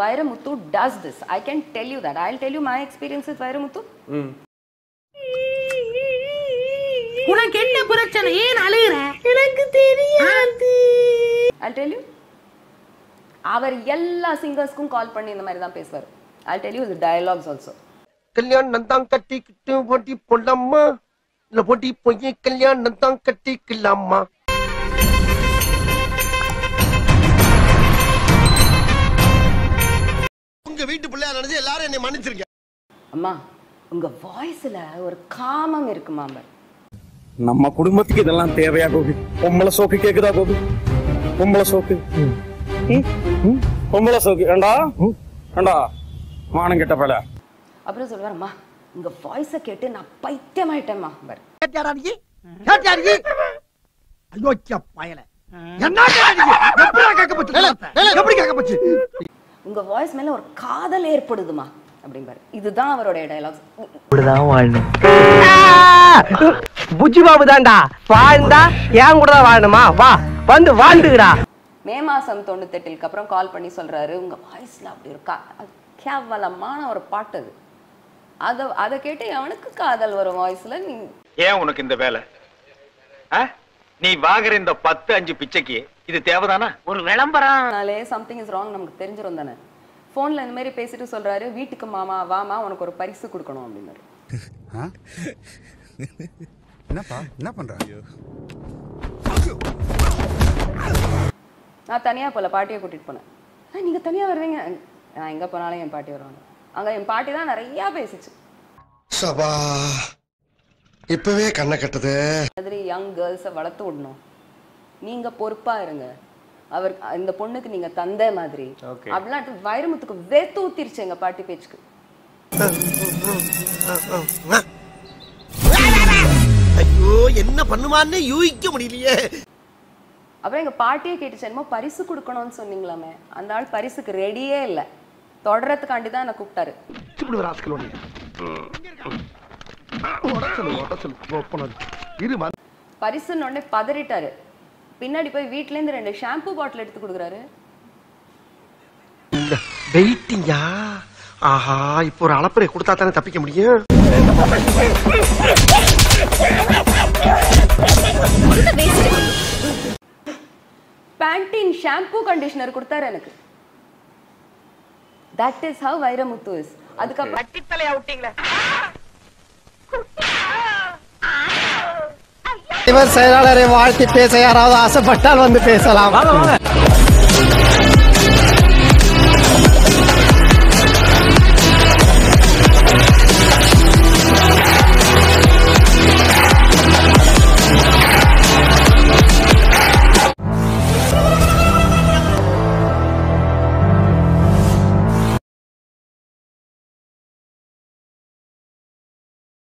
Vairamuthu does this I can tell you that I tell you my experience with Vairamuthu உனக்கு என்ன பிரச்சனை ஏன் அழுகுற எனக்கு தெரியாது ஐ டெல் யூ அவர் எல்லா சிங்கர்ஸ்க்கும் கால் பண்ணி இந்த மாதிரி தான் பேசுவார் I tell you dialogues also கல்யாணம் தான் கட்டிக்கிட்டு போட்டி போடலாமா இல்ல போட்டி போய் கல்யாணம் தான் கட்டிக்கலாமா உங்க வீட்டு பிள்ளையா நினைச்சு எல்லாரும் என்னை மன்னிச்சிருக்க அம்மா உங்க வாய்ஸ்ல ஒரு காமம் இருக்குமா அம்பர் நம்ம குடும்பத்துக்கு இதெல்லாம் தேவையா கோபி பொம்பளை சோக்கு கேக்குதா கோபி பொம்பளை சோக்கு ம்? ம்? பொம்பளை சோக்கு ஏண்டா ஏண்டா மானம் கெட்ட பல அப்புறம் சொல்லுவார் அம்மா உங்க வாய்ஸை கேட்டு நான் பைத்தியமாயிட்டேம்மா அம்பர் கேட்டியாடா நீ கேட்டியா நீ அயோக்கிய பயல என்ன எப்படி கேட்க போச்சு எப்படி கேட்க போச்சு உங்க வாய்ஸ் மேல ஒரு காதல் ஏற்படுதுமா அப்படிம்பாரு இதுதான் அவருடைய டயலாக்ஸ் இப்படிதான் வாழணும் புஜ்ஜி பாபு தான்டா வாழ்ந்தா ஏன் கூட தான் வாழணுமா வா வந்து வாழ்ந்துக்கிறா மே மாசம் தொண்ணூத்தெட்டுக்கு அப்புறம் கால் பண்ணி சொல்றாரு உங்க வாய்ஸ்ல அப்படி இருக்கா அது கேவலமான ஒரு பாட்டு அது அதை அதை கேட்டு அவனுக்கு காதல் வரும் வாய்ஸ்ல நீ ஏன் உனக்கு இந்த வேலை ஆ? நீ வாங்குற இந்த பத்து அஞ்சு பிச்சைக்கு இது தேவைதானா ஒரு விளம்பரம் நாளே சம்திங் இஸ் ராங் நமக்கு தெரிஞ்சிரும் தானே ஃபோனில் இந்த மாதிரி பேசிட்டு சொல்றாரு வீட்டுக்கு மாமா வாமா உனக்கு ஒரு பரிசு கொடுக்கணும் அப்படின்னாரு என்னப்பா என்ன பண்ற நான் தனியா போல பாட்டியை கூட்டிட்டு போனேன் "ஆ, நீங்க தனியா வருவீங்க நான் எங்க போனாலும் என் பாட்டி வருவாங்க அங்க என் பாட்டி தான் நிறைய பேசிச்சு சபா இப்பவே கண்ணை கட்டுது மாதிரி யங் கேர்ள்ஸை வளர்த்து விடணும் நீங்க பொறுப்பா இருங்க அவர் இந்த பொண்ணுக்கு நீங்க தந்தை மாதிரி அப்படிலாம் வைரமுத்துக்கு வேத்து ஊத்திருச்சு எங்க பாட்டி பேச்சுக்கு ஐயோ என்ன பண்ணுவான்னு யூகிக்க முடியலையே அப்புறம் எங்க பாட்டியே கேட்டுச்சு என்னமோ பரிசு கொடுக்கணும்னு சொன்னீங்களாமே அந்த ஆள் பரிசுக்கு ரெடியே இல்லை தொடரத்துக்காண்டி தான் என்னை கூப்பிட்டாரு இப்படி ராஸ்கலோனி உடச்சல் உடச்சல் ஓப்பனர் இரு வந்து பரிசுன்னு உடனே பதறிட்டாரு பின்னாடி போய் வீட்ல இருந்து ரெண்டு ஷாம்பு பாட்டில் எடுத்து கொடுக்குறாரு வெயிட்டிங்கா ஆஹா இப்போ ஒரு அளப்பறை கொடுத்தா தானே தப்பிக்க முடியும் பேண்டீன் ஷாம்பு கண்டிஷனர் கொடுத்தாரு எனக்கு that is how Vairamuthu is அதுக்கப்புறம் தலையா விட்டீங்களே இவர் செயலாளரை வாழ்த்தி பேச யாராவது ஆசைப்பட்டால் வந்து பேசலாம்